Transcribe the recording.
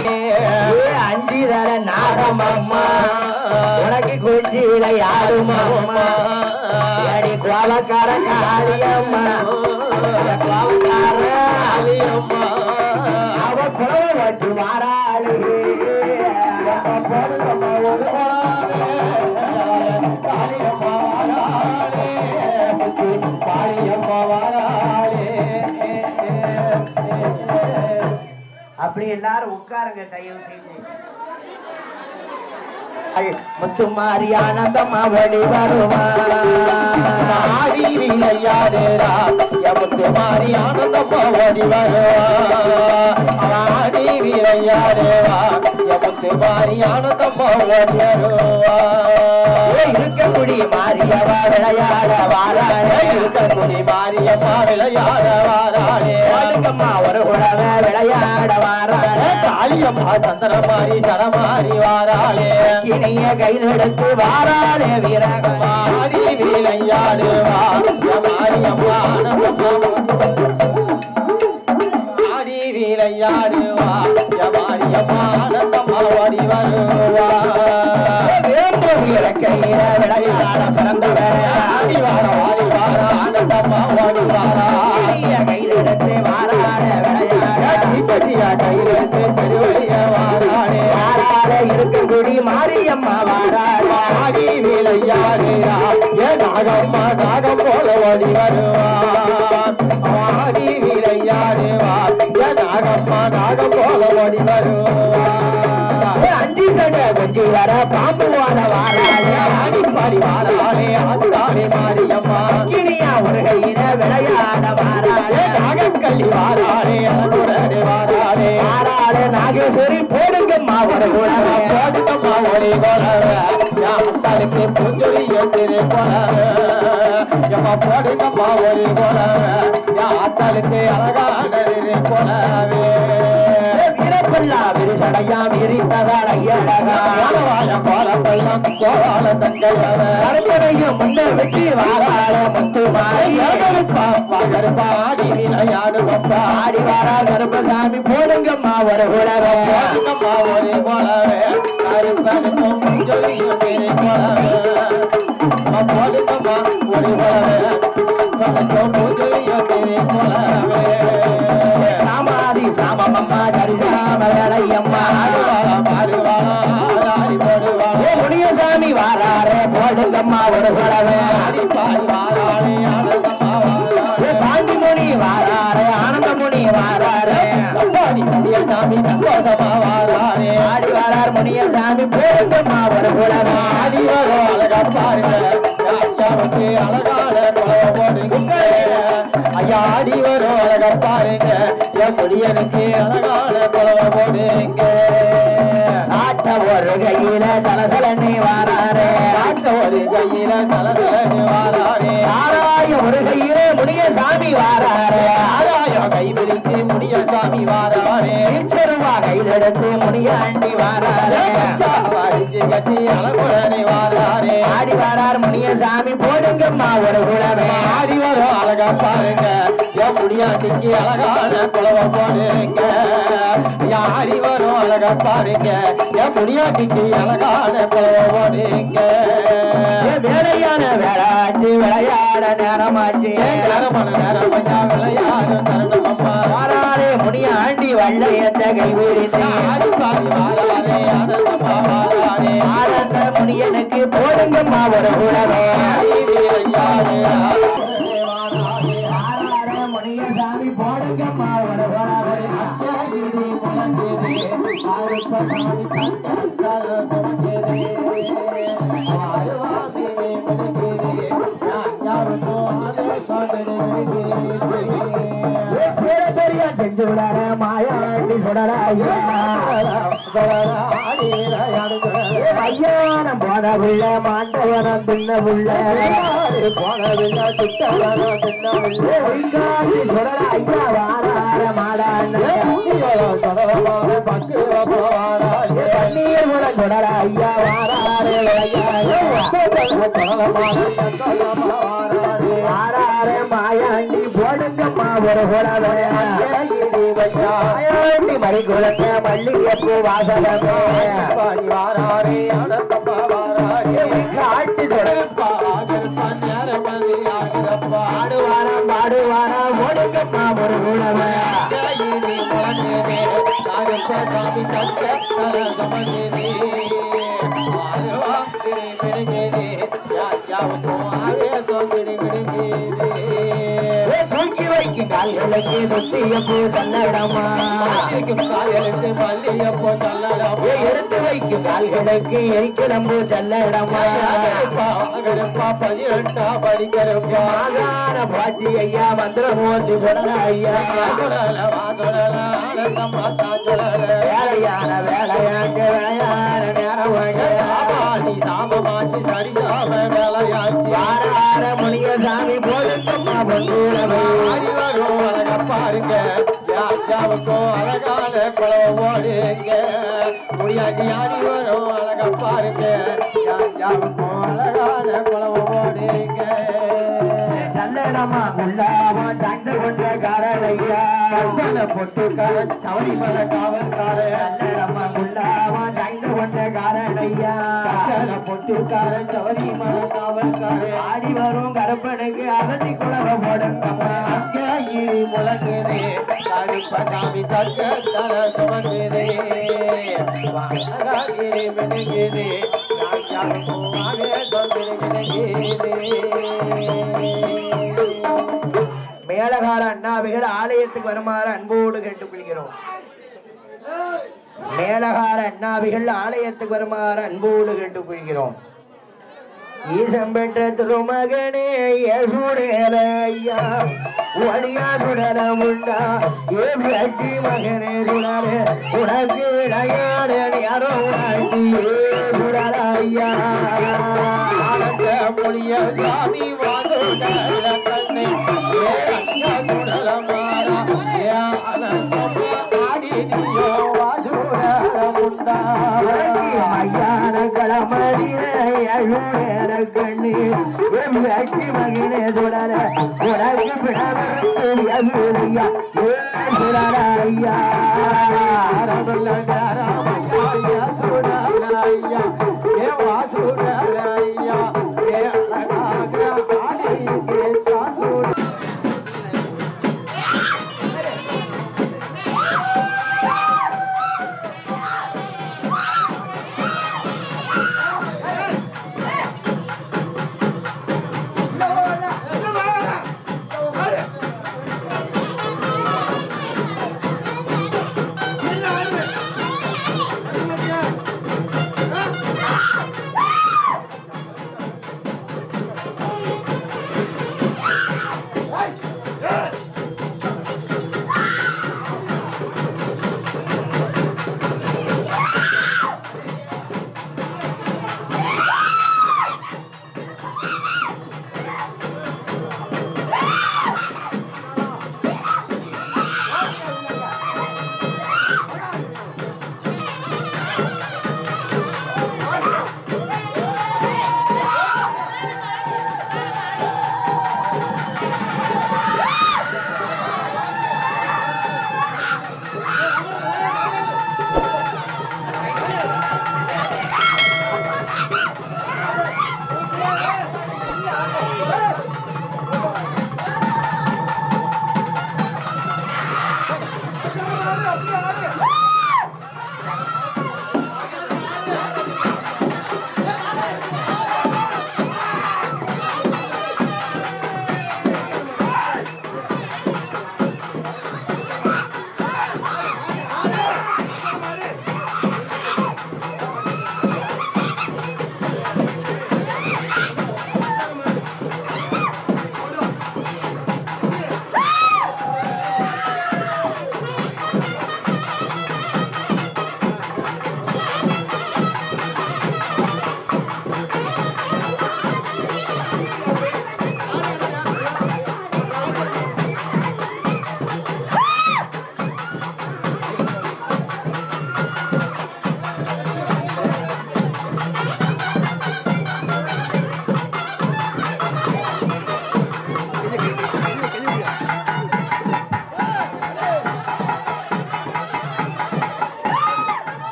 அஞ்சு தர நாகமம்மா உனக்கு கொஞ்சி விளையாடுமா அடி கோவக்கார காளியம்மா அந்த கோவக்கார காளியம்மா அவ குழவை வட்டு மாறாளி போடுங்கம்மா ஒரு குழாவே. காளியம்மா வாராளே. காளியம்மா வாராளே. அப்படி எல்லாரும் உட்காருங்க தயவு செய்து முத்துமாரி ஆனந்தம் அவளி வருவா ஆடி விளையாடுறா முத்துமாரி ஆனந்தம் அவளி வருவா ஆடி விளையாடுவா முத்துமாரி ஆனந்தம் அவளி வருவா இருக்கக்குடி மாரியவா விளையாட வாராளே இருக்கக்குடி மாரியம்மா விளையாட வாராளே வாழுங்கம்மா ஒரு குழவ விளையாட வாராளே காளியம்மா சந்தனமாரி சரமாரி வாராளே கிணிய கையில் எடுத்து வாராளே வீரகமாரி விளையாடுவா மாரியம்மா ஆடி விளையாடுவா மாரியம்மா ஆனந்தம்மா ஓடி வருவா வேம்பு இறக்கையில விளையாட பிறந்தவர ஆடி வார ஆடி வார ஆனந்தம்மா ஓடி வாரா கையில் எடுத்து வாராட விளையாட சட்டியா கையில் எடுத்து திருவழிய வாராடே வாராட இருக்கக்குடி மாரியம்மா வாராட ஆடி விளையாடுறா ஏ நாகம்மா நாகம் போல ஓடி வருவா ஆடி விளையாடுவா ஏ நாகம்மா நாகம் போல ஓடி வருவா அஞ்சு சண்டை கொஞ்சி வர பாம்பு வாழ வாழாலே ஆடி பாடி வாழாலே ஆத்தாளே மாரியம்மா கிணியா ஒரு கையில விளையாட வாராளே நாகக்கல்லி வாராளே அதனுடனே வாராளே வாராளே நாகேஸ்வரி போடுங்கம்மா ஒரு குழவை போடுங்கம்மா ஒரு குழவை ஆத்தாளுக்கு புஞ்சொலிய திரு குழவை எம்மா போடுங்கம்மா ஒரு குழவை ஆத்தாளுக்கு அழகான திரு குழவே வீரப்பல்லா விரிசடையா விரித்ததால் ஐயழகா பாலப்பள்ளம் கோவால தங்கையும் முன்ன வெட்டி வாராள முத்து மாறி விளையாடு ஆடி வாரா கருப்பசாமி போடுங்கம்மா ஒரு குழவை போடுங்கம்மா ஒரு குழவை கருப்பனுக்கும் சொல்லியும் திரு குழவை போடுங்கம்மா ஒரு குழவை சாமாதி சாமம்மா சரிசாம வேலையம்மா முனியசாமி வாராரே போடுங்கம்மா ஒரு குழவை பாண்டிமுனி வாராரே ஆனந்தமுனி வாராரே முனியசாமி சந்தோஷமா வாராரே ஆடி வாரார் முனியசாமி போடுங்கம்மா ஒரு குழவை ஆடி வரும் அழகா பாருங்க ஐயாவுக்கு அழகான குழவை போடுங்க ஐயா ஆடி வரும் அழகா பாருங்க என் முடியனுக்கு அழகான குழவை போடுங்க சாட்ட ஒரு கையில சலசலன்னு வாராரே சாட்ட ஒரு கையில சலசலன்னு வாராரே ஆராய ஒரு கையில முடிய சாமி வாராரே ஆராய கை பிரித்து முடிய சாமி வாராரே செருவா கையில் எடுத்து முடியாண்டி வாராரே அடிச்சு கட்டி அழகுடனே வாராரே ஆடி வாரார் முனிய சாமி போடுங்கம்மா ஒரு குழவை ஆடி வரும் அழகா பாருங்க என் முடியாட்டிக்கு அழகான குழவை போடுங்க ஆடி வரும் அழகா பாருங்க என் முடியாட்டிக்கு அழகான குழவை போடுங்க வேலையான வேளாச்சு விளையாட நேரமாச்சு நேரமான நேரம் ஐயா விளையாட தருணமம்மா வாராரே முடியாண்டி வள்ளையத்த கைவிரித்து ஆடி பாடி வாராரே ஆனந்தமா வாராரே ஆனந்த முடியனுக்கு போடுங்கம்மா ஒரு குழவே முனியசாமி போடுங்கம்மா ஒரு குழவே அத்தியாகிரி முழங்குது செஞ்சுடற மாயாண்டி சுடராயா ஐயானம் போன புள்ள மாண்டவனம் தின்ன புள்ள போனதில்ல சுத்தவனம் தின்ன புள்ள சுடர ஐயா வாரார மாடான பன்னீர் முறை சுடர ஐயா வாராரே வாராரே மாயாண்டி போடுங்கம்மா ஒரு குடவை தேவையா மாயாண்டி மறிகுலத்த மல்லிகைப்பூ வாசகமே பாடி வாராரே அடக்கம்மா வாராரே காட்டு தொடர் பாகருப்பான் நேரமல்லி ஆகிறப்பா பாடுவானா பாடுவானா ஓடுங்கம்மா ஒரு குணமே கையிலே முழங்குதே நாகப்பா சாமி தக்க தல சமந்தே ஆரவா திரை பிடிங்கதே யாச்சாவுக்கும் ஆவேசம் பிடிங்கிடுங்கதே தூக்கி வைக்கும் கால்களுக்கு முத்திய பூ சல்லடமா இருக்கும் காயலுக்கு மல்லியப்போ சல்லடம் ஏ, எடுத்து வைக்கும் கால்களுக்கு எரிக்கிளம்பு சல்லடமா அகரப்பா பதினெட்டா படிக்கிறப்பா ஆகார பாத்தி ஐயா மந்திரம் ஓதி சொன்ன ஐயா சொல்லல வா சொல்லல ஆனந்தம் பார்த்தா சொல்லல வேலையான வேலையாங்க வேலையான நேரம் வாங்க சாமானி சாமமாசி சரி சாம வேலையாச்சி வாரார முனிய சாமி போதுங்கம்மா பொங்கூடமே ஆடி வரும் அழகா பாருங்க யாச்சாவுக்கும் அழகான குளம் ஓடுங்க முடியாட்டி ஆடி வரும் அழகா பாருங்க யாச்சாவுக்கும் அழகான குளம் ஓடுங்க சல்லடமா உள்ளாமா சாய்ந்து கொண்ட காரணையா கண்ணனை பொட்டுக்காரன் சபரிமலை காவல்காரன் சல்லடமா உள்ளாமா சாய்ந்து கொண்ட காரணையா கண்ணனை பொட்டுக்காரன் சபரிமலை காவல்காரன் ஆடி வரும் கருப்பனுக்கு அகதி குலக போடுங்கம்மா அங்காயிரி முழங்குதே கருப்பசாமி தக்க தல சுமங்குதே வானகாகிரி மினுங்குதே ராஜாவுக்கும் ஆவேசம் மினுங்குதே மேலகார அண்ணாவிகள் ஆலயத்துக்கு வருமாறு அன்போடு கேட்டுக்கொள்கிறோம் மேலகார அண்ணாவிகள் ஆலயத்துக்கு வருமாறு அன்போடு கேட்டுக்கொள்கிறோம் ஈசம் பெற்ற திருமகனே யசுடேர ஐயா வடியா சுடர உண்டா ஏ வெட்டி மகனே சுடரே உனக்கு இடையாட யாரோ உனக்கு ஏ சுடர ஐயா ஆனந்த மொழிய சாமி வாதுடல கண்ணே ஏ அண்ணா சுடல மாறா ஏ ஆனந்தம் ஆடி நீயோ வாதுடல முண்டா மையான களமடிய அழுநேர கண்ணி எம் வெட்டி மகிழே சுடர உனக்கு பிடவரையா ஏ சுடர ஐயா ஆரம்பல்ல